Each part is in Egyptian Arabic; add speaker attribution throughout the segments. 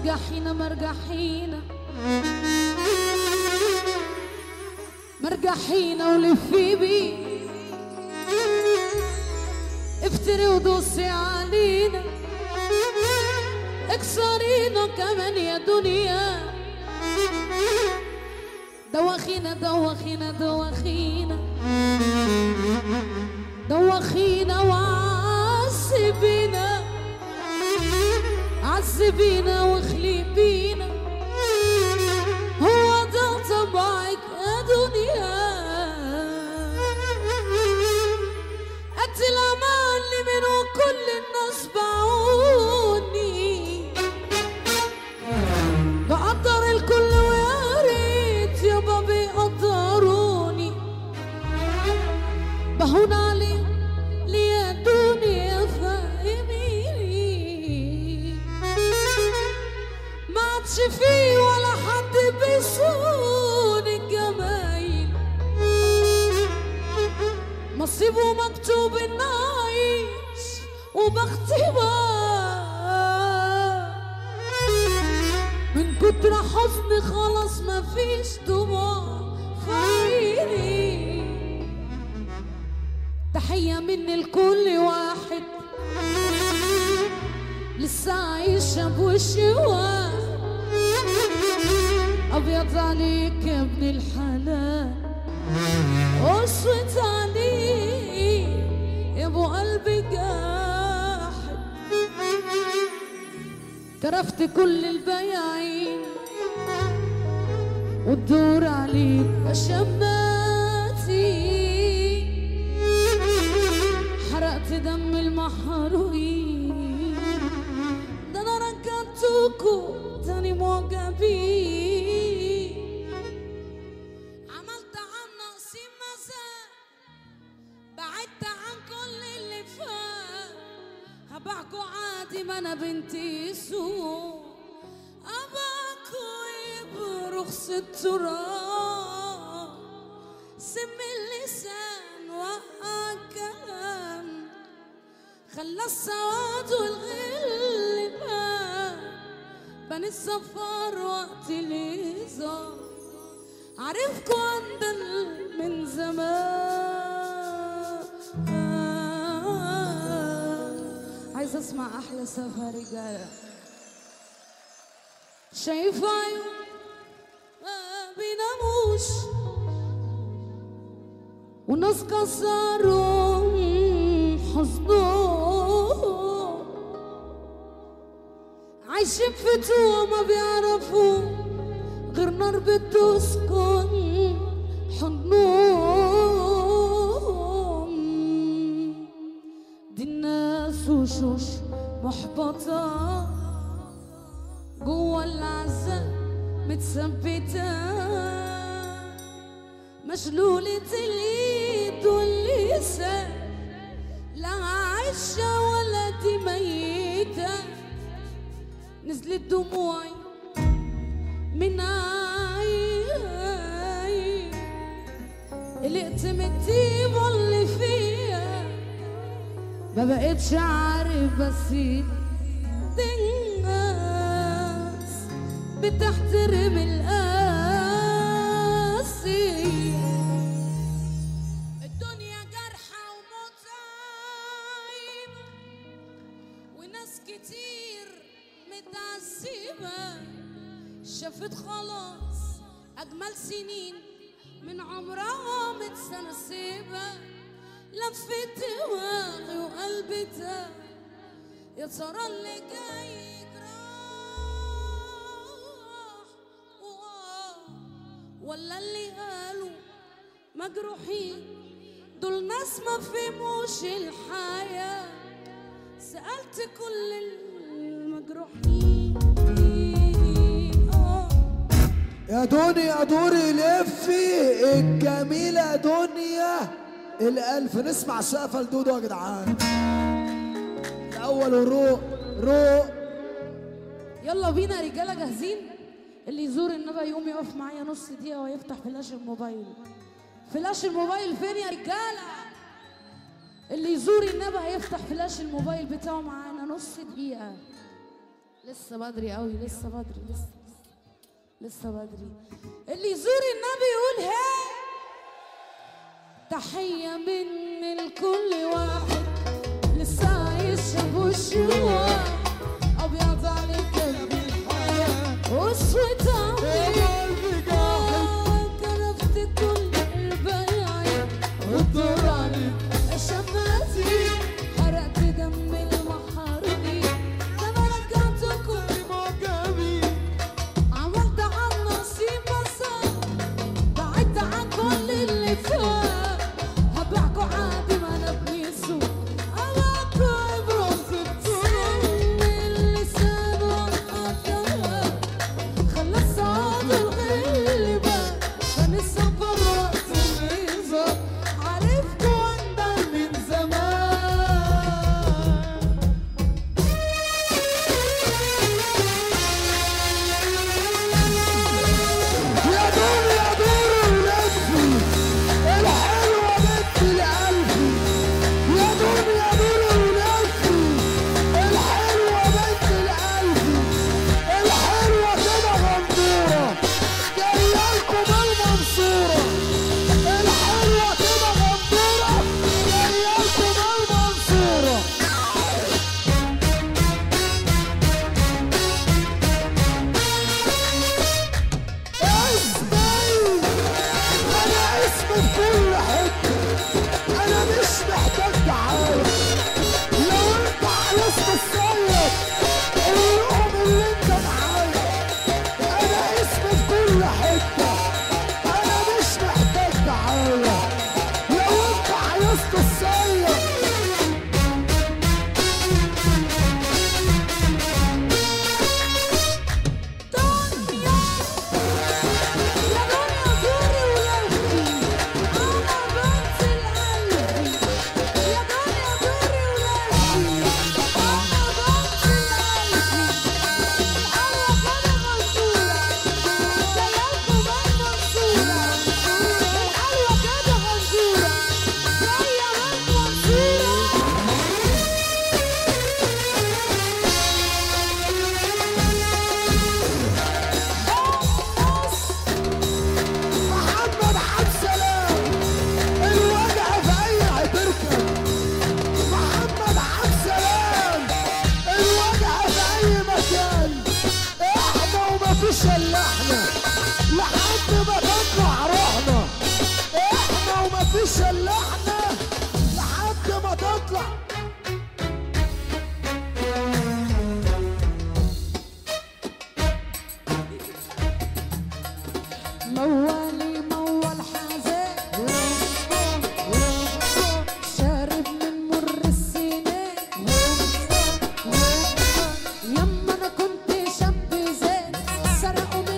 Speaker 1: مرجحينا مرجحينا مرجحينا ولفي بي افتري ودوسي علينا اكسرينا كمان يا دنيا دوخينا دوخينا دوخينا دوخينا وعذبينا عذبينا واخلي بينا هو ده طبعك يا دنيا قد الأمان اللي منه كل الناس باعوني بقدر الكل ويا ريت يابا بيقدروني بهون عليه ليه يا دنيا فاهميني ما عادش فيه ولا حد بيصون الجمايل نصيبه مكتوب ان اعيش وبختبار من كتر حزن خلاص مفيش دموع في عيني تحية مني لكل واحد لسه عايشة بوشي واحد أبيض عليك يا ابن الحلال أسود عليك يا أبو قلبي جاحد كرفت كل البياعين وتدور عليك يا شماتي حرقت دم المحروقين ده انا ركبتكوا تاني معجبين عملت عن نقصي مزاج بعدت عن كل اللي فات هبعكوا عادي ما انا بنتي سوق اباكوا برخص التراب سم اللسان وقع كلام خلى السواد والغل بان بني السفر وقت الهزار عارفكوا عندن من زمان عايز اسمع احلى سفر رجاله شايف عيون ما بيناموش وناس كسروا حزنهم عايشين في توه ما بيعرفوا غير نار بتسكن حضنهم دي الناس وشوش محبطة جوا العذاب متثبتة مشلولة اليد واللسان لا عايشة ولا دي ميتة نزلت دموعي من عيني قلقت من الطيبة اللي فيها ما بقتش عارف بس دي الناس بتحترم القاسي الدنيا جرحى ومتعب وناس كتير متعذبة شافت خلاص أجمل سنين من عمرها متسرسبة لفت دماغي وقلبي تاه يا ترى اللي جاي جراح وآه ولا اللي قالوا مجروحين دول ناس ما فهموش الحياة سألت كل المجروحين آه
Speaker 2: يا دنيا دوري لفي الجميلة دنيا الألف نسمع سقفة لدودو يا جدعان الأول والروق روق
Speaker 1: يلا بينا يا رجاله جاهزين اللي يزور النبي يقوم يقف معايا نص دقيقه ويفتح فلاش الموبايل فلاش الموبايل فين يا رجاله اللي يزور النبي هيفتح فلاش الموبايل بتاعه معانا نص دقيقه لسه بدري قوي لسه بدري لسه لسه بدري اللي يزور النبي يقول هي تحية من لكل واحد لسه عايش شاف وشه أبيض عليك بالحياة واسود عليك كرفت كل البياعين والدور عليك شماتي حرقت دم المحاربين لما رجعتكم عملت عن نصيب بصر بعدت عن كل اللي فات هبيعكوا عادي ما انا بنيسو ابعكوا عبرة سن اللسان والحكاية خلى الصعود الغلبة كان السفر وقت الميزة عرفتوا عندها من زمان
Speaker 2: يا دور يا دور ولفي الحلوة بنت الألفي يا دور يا دور ولفي الحلوة بنت الألفي الحلوة كده غندورة جايالكم المنصورة الحلوة كده غندورة جايالكم المنصورة اسمي انا اسمي في كل حته انا مش محتاج تعالى لو انت عايز تصيد قولهم اللي انت معايا انا اسمي في كل حته انا مش محتاج تعالى لو انت عايز تصيد
Speaker 1: دنيا يا دنيا زوري ولفي أنا بنت القلبي يا دنيا زوري ولفي أنا بنت القلبي الحلوة كده غندورة جايالكم المنصورة الحلوة كده غندورة جاية من
Speaker 2: محمد عبد السلام الوجع في اي هتركب محمد عبد السلام الوجع في اي مكان احنا وما فيش الا احنا لحد ما تطلع روحنا احنا وما فيش الا احنا لحد ما تطلع
Speaker 1: موالي موال حزين شارب من مر السنين يما انا كنت شاب زين سرقوا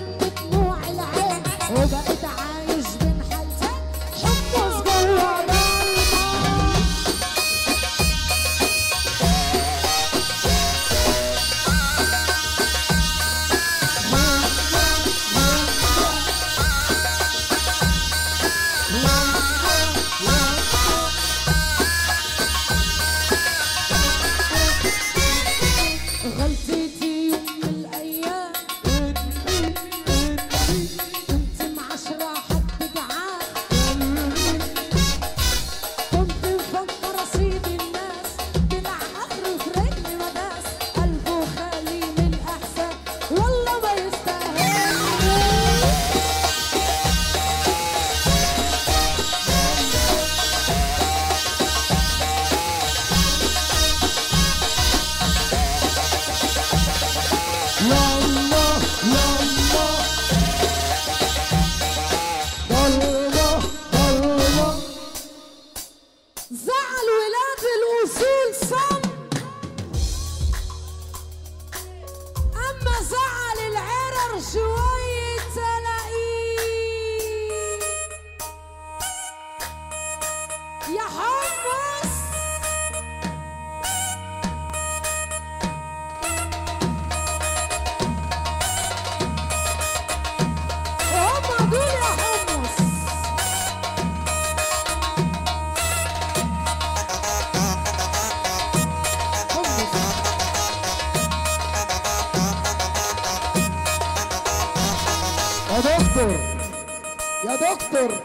Speaker 2: دكتور يا دكتور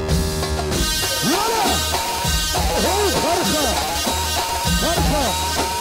Speaker 2: ولا هو فرخة فرخة